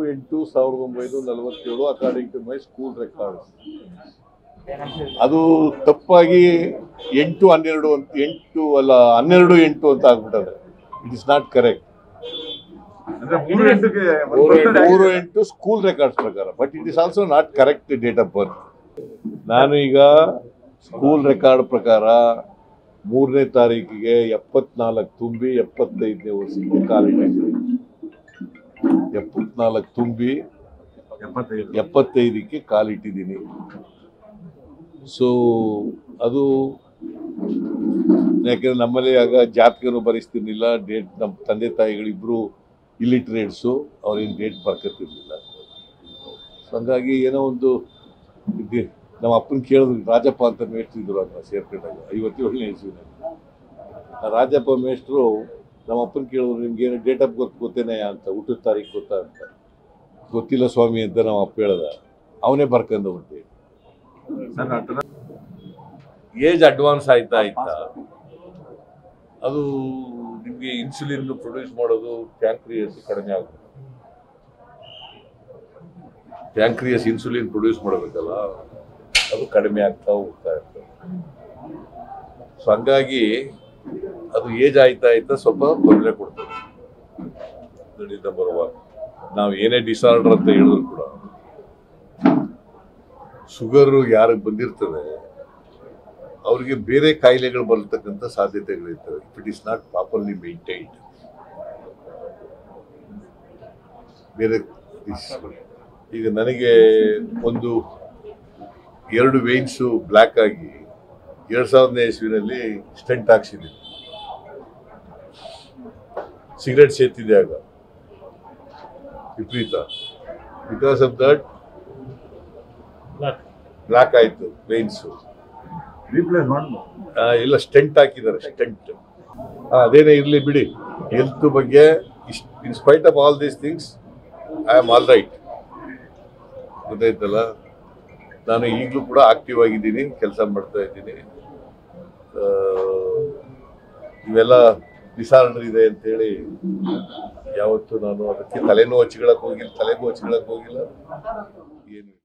ಎಂಟು ಸಾವಿರದ ಒಂಬೈನೂರ ನಲವತ್ತೇಳು according to my school record ಅದು ತಪ್ಪಾಗಿ ಎಂಟು ಹನ್ನೆರಡು ಅಂತ ಎಂಟು ಅಲ್ಲ ಹನ್ನೆರಡು ಎಂಟು ಅಂತ ಆಗ್ಬಿಟ್ಟದೆ ಇಟ್ ಇಸ್ ನಾಟ್ ಕರೆಕ್ಟ್ ಅಂದ್ರೆ ಮೂರು ಎಂಟಕ್ಕೆ ಒಂದು ಮೂರು percent ಮೂರು ಆಗಿದೆ. ಎಂಟು ಸ್ಕೂಲ್ ರೆಕಾರ್ಡ್ಸ್ ಪ್ರಕಾರ but it is also not correct date of birth ನಾನು ಈಗ ಸ್ಕೂಲ್ ರೆಕಾರ್ಡ್ ಪ್ರಕಾರ ಮೂರನೇ ತಾರೀಕಿಗೆ ಎಪ್ಪತ್ನಾಲ್ಕು ತುಂಬಿ ಎಪ್ಪತ್ತೈದನೇ ವರ್ಷಕ್ಕೆ ಕಾಲಿಟ್ಟಿದ್ದೀನಿ ಎಪ್ಪತ್ನಾಲ್ಕು ತುಂಬಿ ಎಪ್ಪತ್ತೈದು ಎಪ್ಪತ್ತೈದಕ್ಕೆ ಕಾಲಿಟ್ಟಿದ್ದೀನಿ ಸೊ ಅದು ಯಾಕೆಂದ್ರೆ ನಮ್ಮಲ್ಲಿ ಆಗ ಜಾತಕನೂ ಬರೆಸ್ತಿರ್ಲಿಲ್ಲ ಡೇಟ್ ನಮ್ಮ ತಂದೆ ತಾಯಿಗಳಿಬ್ರು ಇಲಿಟ್ರೇಟ್ಸು ಅವ್ರೇನು ಡೇಟ್ ಬರ್ಕತ್ತಿರ್ಲಿಲ್ಲ ಸೊ ಹಂಗಾಗಿ ಏನೋ ಒಂದು ಇದು ನಮ್ಮ ಅಪ್ಪನ ಕೇಳಿದ್ರು ರಾಜಪ್ಪ ಅಂತ ಮೇಷ್ಟ್ರಿದ್ರು ಅದನ್ನ ಸೇರ್ಕೊಂಡಾಗ ಐವತ್ತೇಳನೇ ಇಸ್ವಿನಲ್ಲಿ ಆ ರಾಜಪ್ಪ ಮೇಷ್ಟ್ರು ನಮ್ಮ ಅಪ್ಪನ ಕೇಳಿದ್ರು ನಿಮ್ಗೆ ಏನು ಡೇಟ್ ಆಫ್ ಗೊತ್ತು ಗೊತ್ತೇನೆ ಅಂತ ಹುಟ್ಟಿದ ತಾರೀಕು ಗೊತ್ತಾ ಅಂತ ಗೊತ್ತಿಲ್ಲ ಸ್ವಾಮಿ ಅಂತ ನಮ್ಮ ಅಪ್ಪ ಹೇಳ್ದ ಅವನೇ ಬರ್ಕೊಂಡು ಬಿಟ್ಟು ಸರ್ ಆ ಥರ ಏಜ್ ಅಡ್ವಾನ್ಸ್ ಆಯ್ತಾ ಆಯ್ತಾ ಅದು ನಿಮಗೆ ಇನ್ಸುಲಿನ್ ಪ್ರೊಡ್ಯೂಸ್ ಮಾಡೋದು ಪ್ಯಾಂಕ್ರಿಯಸ್ ಕಡಿಮೆ ಆಗುತ್ತೆ ಪ್ಯಾಂಕ್ರಿಯಸ್ ಇನ್ಸುಲಿನ್ ಪ್ರೊಡ್ಯೂಸ್ ಮಾಡಬೇಕಲ್ಲ ಅದು ಕಡಿಮೆ ಆಗ್ತಾ ಹೋಗ್ತಾ ಇರ್ತದೆ ಸೊ ಹಂಗಾಗಿ ಅದು ಏಜ್ ಆಯ್ತಾ ಆಯ್ತಾ ಸ್ವಲ್ಪ ತೊಂದರೆ ಕೊಡ್ತದೆ ನಂಬರ್ ಒನ್ ನಾವು ಏನೇ ಡಿಸಾರ್ಡರ್ ಅಂತ ಹೇಳಿದ್ರು ಕೂಡ ಶುಗರು ಯಾರಿಗೆ ಬಂದಿರ್ತದೆ ಅವ್ರಿಗೆ ಬೇರೆ ಕಾಯಿಲೆಗಳು ಬರ್ತಕ್ಕಂಥ ಸಾಧ್ಯತೆಗಳಿರ್ತವೆ if it is not properly maintained ಬೇರೆ is- ಈಗ ನನಗೆ ಒಂದು ಎರಡು ವೇನ್ಸು ಬ್ಲ್ಯಾಕ್ ಆಗಿ ಎರಡ್ ಸಾವಿರದನೇ ಇಸ್ವಿನಲ್ಲಿ ಸ್ಟೆಂಟ್ ಹಾಕ್ಸಿದ್ದೀನಿ ಸಿಗರೆಟ್ ಸೇತಿದೆ ಆಗ ವಿಪರೀತ ಬಿಕಾಸ್ ಆಫ್ ದಟ್ ಬ್ಲ್ಯಾಕ್ ಆಯ್ತು ವೇನ್ಸು ರೀಪ್ಲೇಸ್ ಮಾಡ್ಬೋದು ಆ, ಇಲ್ಲ ಸ್ಟೆಂಟ್ ಹಾಕಿದ್ದಾರೆ ಸ್ಟೆಂಟ್ ಅದೇನೇ ಇರಲಿ ಬಿಡಿ ಹೆಲ್ತ್ ಬಗ್ಗೆ in spite of all these things I am all right ಗೊತ್ತಾಯ್ತಲ್ಲ ನಾನು ಈಗಲೂ ಕೂಡ ಆಕ್ಟಿವ್ ಆಗಿದ್ದೀನಿ ಕೆಲಸ ಮಾಡ್ತಾ ಇದ್ದೀನಿ ಆ, ಇವೆಲ್ಲ ಡಿಸಾರ್ಡರ್ ಇದೆ ಅಂತೇಳಿ ಯಾವತ್ತು ನಾನು ಅದಕ್ಕೆ ತಲೆನೋವು ಹಚ್ಕೊಳಕ್ ಹೋಗಿಲ್ಲ ತಲೆಗೂ ಹಚ್ಕೊಳಕ್ ಹೋಗಿಲ್ಲ ಏನು